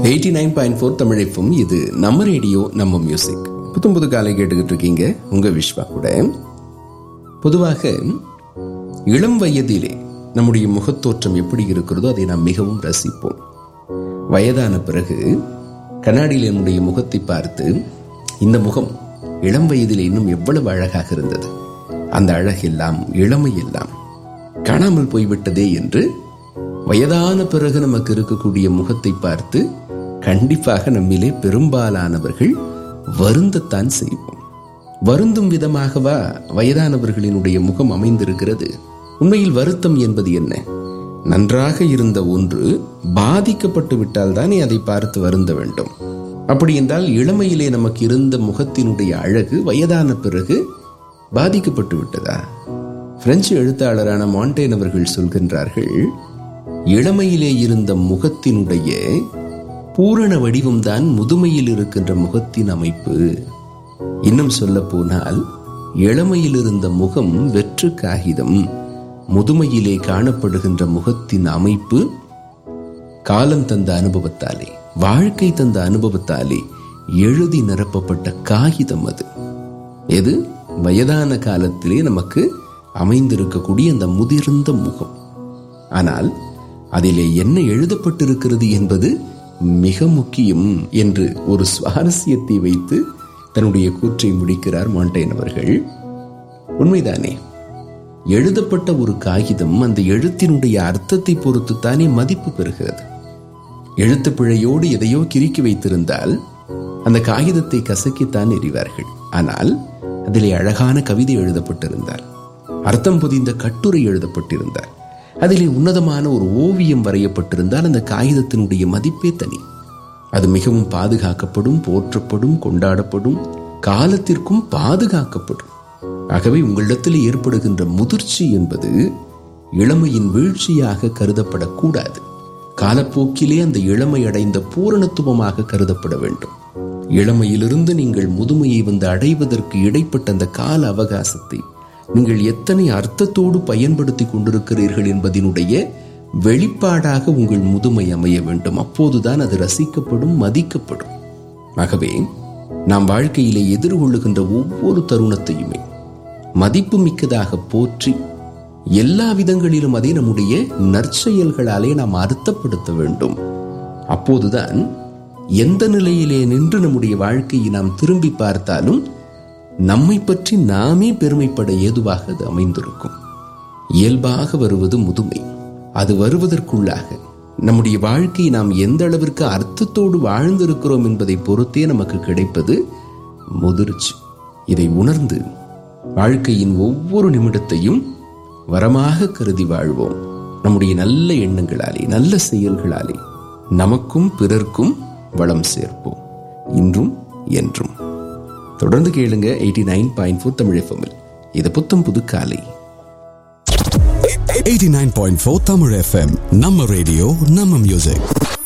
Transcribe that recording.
eighty nine point four தமிழைப்பும் இது நம்ம ரேடியோ நம்ம மியூசிக் புத்தம் புது காலை கேட்டுக்கிட்டு இருக்கீங்க உங்க விஸ்வா கூட பொதுவாக இளம் வயதிலே நம்முடைய முகத்தோற்றம் எப்படி இருக்கிறதோ அதை நாம் மிகவும் ரசிப்போம் வயதான பிறகு கண்ணாடியில் என்னுடைய முகத்தை பார்த்து இந்த முகம் இளம் வயதில் இன்னும் எவ்வளவு அழகாக இருந்தது அந்த அழகெல்லாம் இளமை எல்லாம் காணாமல் போய்விட்டதே என்று வயதான பிறகு நமக்கு இருக்கக்கூடிய முகத்தை பார்த்து கண்டிப்பாக நம்மிலே பெரும்பாலானவர்கள் வருந்தத்தான் செய்வோம் வருந்தும் விதமாகவா வயதானவர்களினுடைய முகம் அமைந்திருக்கிறது உண்மையில் வருத்தம் என்பது என்ன நன்றாக இருந்த ஒன்று பாதிக்கப்பட்டு விட்டால் தானே அதை பார்த்து வருந்த வேண்டும் அப்படி என்றால் இளமையிலே நமக்கு இருந்த முகத்தினுடைய அழகு வயதான பிறகு பாதிக்கப்பட்டு விட்டதா பிரெஞ்சு எழுத்தாளரான மாண்டேன் அவர்கள் சொல்கின்றார்கள் இளமையிலே இருந்த முகத்தினுடைய பூரண வடிவம்தான் முதுமையில் இருக்கின்ற முகத்தின் அமைப்பு இன்னும் சொல்ல போனால் இளமையில் இருந்த முகம் வெற்று காகிதம் முதுமையிலே காணப்படுகின்ற முகத்தின் அமைப்பு காலம் தந்த அனுபவத்தாலே வாழ்க்கை தந்த அனுபவத்தாலே எழுதி நிரப்பப்பட்ட காகிதம் அது எது வயதான காலத்திலே நமக்கு அமைந்திருக்கக்கூடிய அந்த முதிர்ந்த முகம் ஆனால் அதிலே என்ன எழுதப்பட்டிருக்கிறது என்பது மிக முக்கியம் என்று ஒரு சுவாரஸ்யத்தை வைத்து தன்னுடைய கூற்றை முடிக்கிறார் மாண்டேன் அவர்கள் உண்மைதானே எழுதப்பட்ட ஒரு காகிதம் அந்த எழுத்தினுடைய அர்த்தத்தை பொறுத்து தானே மதிப்பு பெறுகிறது எழுத்து பிழையோடு எதையோ கிறுக்கி வைத்திருந்தால் அந்த காகிதத்தை கசக்கித்தான் எறிவார்கள் ஆனால் அதிலே அழகான கவிதை எழுதப்பட்டிருந்தார் அர்த்தம் புதிந்த கட்டுரை எழுதப்பட்டிருந்தார் அதிலே உன்னதமான ஒரு ஓவியம் வரையப்பட்டிருந்தால் அந்த காகிதத்தினுடைய மதிப்பே தனி அது மிகவும் பாதுகாக்கப்படும் போற்றப்படும் கொண்டாடப்படும் காலத்திற்கும் பாதுகாக்கப்படும் ஆகவே உங்களிடத்தில் ஏற்படுகின்ற முதிர்ச்சி என்பது இளமையின் வீழ்ச்சியாக கருதப்படக்கூடாது காலப்போக்கிலே அந்த இளமை அடைந்த பூரணத்துவமாக கருதப்பட வேண்டும் இளமையிலிருந்து நீங்கள் முதுமையை வந்து அடைவதற்கு இடைப்பட்ட அந்த கால அவகாசத்தை நீங்கள் எத்தனை அர்த்தத்தோடு பயன்படுத்தி கொண்டிருக்கிறீர்கள் என்பதனுடைய வெளிப்பாடாக உங்கள் முதுமை அமைய வேண்டும் அப்போதுதான் அது ரசிக்கப்படும் மதிக்கப்படும் ஆகவே நாம் வாழ்க்கையிலே எதிர்கொள்ளுகின்ற ஒவ்வொரு தருணத்தையுமே மதிப்பு மிக்கதாக போற்றி எல்லா விதங்களிலும் அதை நம்முடைய நற்செயல்களாலே நாம் அர்த்தப்படுத்த வேண்டும் அப்போதுதான் எந்த நிலையிலே நின்று நம்முடைய வாழ்க்கையை நாம் திரும்பி பார்த்தாலும் நம்மை பற்றி நாமே பெருமைப்பட ஏதுவாக அது அமைந்திருக்கும் இயல்பாக வருவது முதுமை அது வருவதற்குள்ளாக நம்முடைய வாழ்க்கையை நாம் எந்த அளவிற்கு அர்த்தத்தோடு வாழ்ந்திருக்கிறோம் என்பதை பொறுத்தே நமக்கு கிடைப்பது முதிர்ச்சி இதை உணர்ந்து வாழ்க்கையின் ஒவ்வொரு நிமிடத்தையும் வரமாக கருதி வாழ்வோம் நம்முடைய நல்ல எண்ணங்களாலே நல்ல செயல்களாலே நமக்கும் பிறர்க்கும் வளம் சேர்ப்போம் இன்றும் என்றும் தொடர்ந்து கேளுங்க eighty nine point four Tamil எஃப்எம்மில் இது புத்தம் புது காலை 89.4 Tamil FM நம்ம ரேடியோ நம்ம மியூசிக்